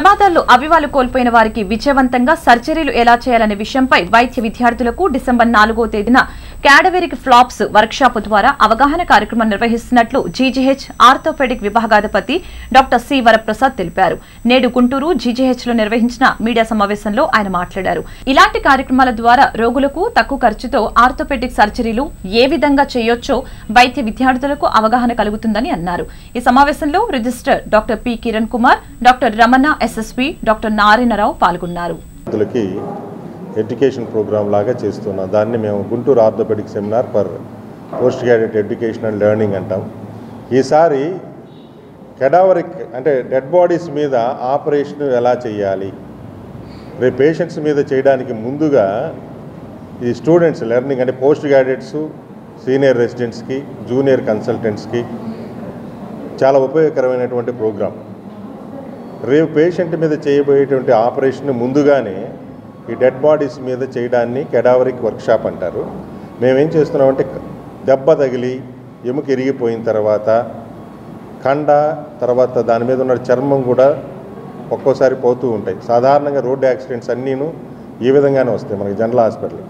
వివాదాల్లో అవివాలు కోల్పోయిన వారికి విజయవంతంగా సర్జరీలు ఎలా చేయాలనే విషయంపై వైద్య విద్యార్థులకు డిసెంబర్ నాలుగో తేదీన క్యాడవెరిక్ ఫ్లాప్స్ వర్క్షాప్ ద్వారా అవగాహన కార్యక్రమం నిర్వహిస్తున్నట్లు జీజీహెచ్ ఆర్థోపెడిక్ విభాగాధిపతి డాక్టర్ సి వరప్రసాద్ తెలిపారు నేడు గుంటూరు జీజీహెచ్ లో నిర్వహించిన మీడియా సమావేశంలో ఆయన మాట్లాడారు ఇలాంటి కార్యక్రమాల ద్వారా రోగులకు తక్కువ ఖర్చుతో ఆర్థోపెడిక్ సర్జరీలు ఏ విధంగా చేయొచ్చో వైద్య విద్యార్థులకు అవగాహన కలుగుతుందని అన్నారు ఈ సమావేశంలో register doctor P Kiran Kumar doctor Ramana SSP doctor Narayanarao పాల్గొన్నారు విద్యార్థులకి ఎడ్యుకేషన్ ప్రోగ్రామ్ లాగా చేస్తున్నాం దాన్ని మేము Guntur orthopaedic seminar for post graduate education and learning అంటాం ఈసారి కెడావరిక్ అంటే డెడ్ బాడీస్ మీద ఆపరేషన్ ఎలా చేయాలి రేపు పేషెంట్స్ మీద చేయడానికి ముందుగా ఈ స్టూడెంట్స్ లెర్నింగ్ అంటే పోస్ట్ గ్రాడ్యుయేట్స్ సీనియర్ రెసిడెంట్స్కి జూనియర్ కన్సల్టెంట్స్కి చాలా ఉపయోగకరమైనటువంటి ప్రోగ్రామ్ రేపు పేషెంట్ మీద చేయబోయేటువంటి ఆపరేషన్ ముందుగానే ఈ డెడ్ బాడీస్ మీద చేయడాన్ని కెడావరిక్ వర్క్షాప్ అంటారు మేమేం చేస్తున్నామంటే దెబ్బ తగిలి ఎముక ఇరిగిపోయిన తర్వాత కండ తర్వాత దాని మీద ఉన్న చర్మం కూడా ఒక్కోసారి పోతూ ఉంటాయి సాధారణంగా రోడ్డు యాక్సిడెంట్స్ అన్నీను ఈ విధంగానే వస్తాయి మనకి జనరల్ హాస్పిటల్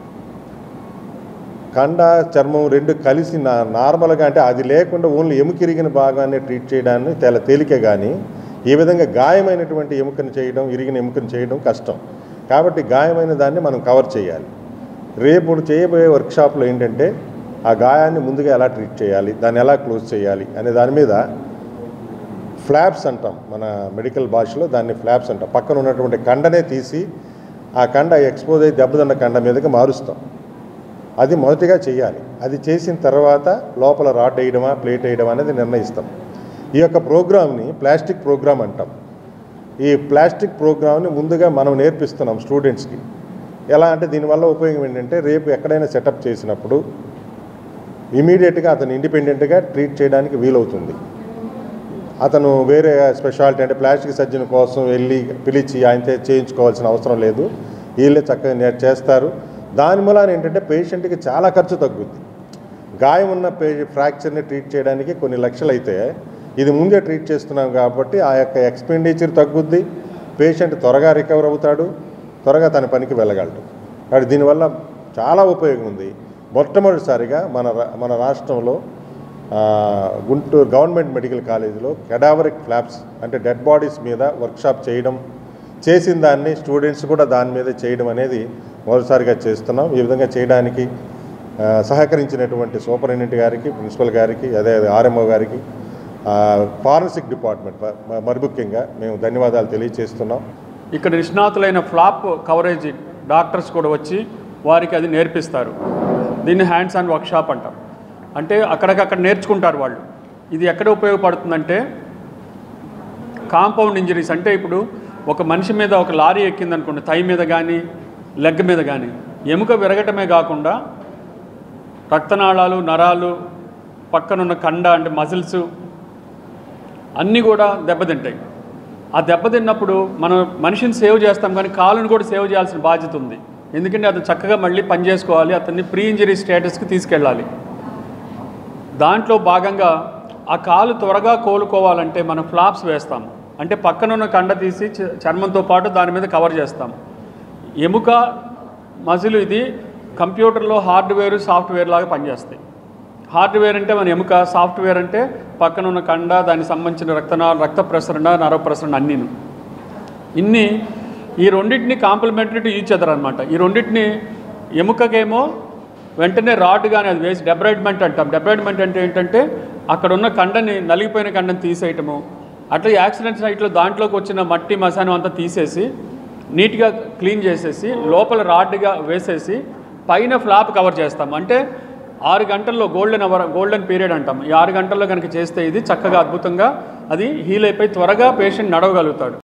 కండ చర్మం రెండు కలిసి నా నార్మల్గా అంటే అది లేకుండా ఓన్లీ ఎముకిరిగిన భాగాన్ని ట్రీట్ చేయడాన్ని చాలా తేలిక కానీ ఈ విధంగా గాయమైనటువంటి ఎముకను చేయడం ఇరిగిన ఎముకను చేయడం కష్టం కాబట్టి గాయమైన దాన్ని మనం కవర్ చేయాలి రేపు చేయబోయే వర్క్షాప్లో ఏంటంటే ఆ గాయాన్ని ముందుగా ఎలా ట్రీట్ చేయాలి దాన్ని ఎలా క్లోజ్ చేయాలి అనే దాని మీద ఫ్లాప్స్ అంటాం మన మెడికల్ భాషలో దాన్ని ఫ్లాప్స్ అంటాం పక్కన ఉన్నటువంటి కండనే తీసి ఆ కండ ఎక్స్పోజ్ అయ్యి దెబ్బతిన్న కండ మీదకి మారుస్తాం అది మొదటిగా చేయాలి అది చేసిన తర్వాత లోపల రాడ్ వేయడమా ప్లేట్ వేయడమా అనేది నిర్ణయిస్తాం ఈ యొక్క ప్రోగ్రామ్ని ప్లాస్టిక్ ప్రోగ్రామ్ అంటాం ఈ ప్లాస్టిక్ ప్రోగ్రామ్ని ముందుగా మనం నేర్పిస్తున్నాం స్టూడెంట్స్కి ఎలా అంటే దీనివల్ల ఉపయోగం ఏంటంటే రేపు ఎక్కడైనా సెటప్ చేసినప్పుడు ఇమీడియట్గా అతను ఇండిపెండెంట్గా ట్రీట్ చేయడానికి వీలవుతుంది అతను వేరే స్పెషాలిటీ అంటే ప్లాస్టిక్ సర్జన్ కోసం వెళ్ళి పిలిచి ఆయనతో చేయించుకోవాల్సిన అవసరం లేదు వీళ్ళే చక్కగా నే- చేస్తారు దాని మూలాన ఏంటంటే పేషెంట్కి చాలా ఖర్చు తగ్గుద్ది గాయం ఉన్న పే ఫ్రాక్చర్ని ట్రీట్ చేయడానికి కొన్ని లక్షలు అయితే ఇది ముందే ట్రీట్ చేస్తున్నాం కాబట్టి ఆ యొక్క ఎక్స్పెండిచర్ తగ్గుద్ది పేషెంట్ త్వరగా రికవర్ అవుతాడు త్వరగా తన పనికి వెళ్ళగలడు కాబట్టి దీనివల్ల చాలా ఉపయోగం ఉంది మొట్టమొదటిసారిగా మన రా- మన రాష్ట్రంలో ఆ, గుంటూరు గవర్నమెంట్ మెడికల్ కాలేజీలో కెడావరిక్ ఫ్లాప్స్ అంటే డెడ్ బాడీస్ మీద వర్క్షాప్ చేయడం చేసిన దాన్ని స్టూడెంట్స్ కూడా దాని మీద చేయడం అనేది మొదటిసారిగా చేస్తున్నాం ఈ విధంగా చేయడానికి ఆ, సహకరించినటువంటి సూపరింటెండెంట్ గారికి ప్రిన్సిపల్ గారికి అదే ఆర్ఎంఓ గారికి ఫారెన్సిక్ డిపార్ట్మెంట్ మ- మ- మరి ముఖ్యంగా మేము ధన్యవాదాలు తెలియజేస్తున్నాం ఇక్కడ నిష్ణాతులైన ఫ్లాప్ కవరేజ్ డాక్టర్స్ కూడా వచ్చి వారికి అది నేర్పిస్తారు దీన్ని హ్యాండ్స్ ఆన్ వర్క్షాప్ అంటారు అంటే అక్కడికక్కడ నేర్చుకుంటారు వాళ్ళు ఇది ఎక్కడ ఉపయోగపడుతుందంటే కాంపౌండ్ ఇంజరీస్ అంటే ఇప్పుడు ఒక మనిషి మీద ఒక లారీ ఎక్కిందనుకోండి థై మీద కానీ లెగ్ మీద కానీ ఎముక విరగటమే కాకుండా రక్తనాళాలు నరాలు పక్కనున్న కండ అంటే మజిల్స్ అన్నీ కూడా దెబ్బతింటాయి ఆ దెబ్బతిన్నప్పుడు మనం మనిషిని సేవ్ చేస్తాం కానీ కాలుని కూడా సేవ్ చేయాల్సిన బాధ్యత ఉంది ఎందుకంటే అతను చక్కగా మళ్ళీ పని చేసుకోవాలి అతన్ని ప్రీ ఇంజరీ స్టేటస్కి తీసుకెళ్ళాలి దాంట్లో భాగంగా ఆ కాలు త్వరగా కోలుకోవాలంటే మనం ఫ్లాప్స్ వేస్తాం అంటే పక్కనున్న కండ తీసి చ- చర్మంతో పాటు దాని మీద కవర్ చేస్తాం ఎముక మజిల్ ఇది కంప్యూటర్లో హార్డ్వేర్ సాఫ్ట్వేర్ లాగా పనిచేస్తాయి హార్డ్వేర్ అంటే మన ఎముక సాఫ్ట్వేర్ అంటే పక్కన ఉన్న కండ దానికి సంబంధించిన రక్తనా రక్త ప్రసరణ నర ప్రసరణ అన్నీను ఇన్ని ఈ రెండింటిని కాంప్లిమెంటరీ టు ఈచ్ అదర్ అనమాట ఈ రెండింటిని ఎముకకేమో వెంటనే రాడ్ కానీ అది వేసి డెబ్రైడ్మెంట్ అంటాం డెబ్రైడ్మెంట్ అంటే ఏంటంటే అక్కడ ఉన్న కండని నలిగిపోయిన కండని తీసేయటము అట్లా యాక్సిడెంట్ సైట్లో దాంట్లోకి వచ్చిన మట్టి మసానం అంతా తీసేసి నీట్గా క్లీన్ చేసేసి లోపల రాడ్గా వేసేసి పైన ఫ్లాప్ కవర్ చేస్తాం అంటే ఆరు గంటల్లో గోల్డెన్ అవర్ గోల్డెన్ పీరియడ్ అంటాం ఈ ఆరు గంటల్లో కనుక చేస్తే ఇది చక్కగా అద్భుతంగా అది హీల్ అయిపోయి త్వరగా పేషెంట్ నడవగలుగుతాడు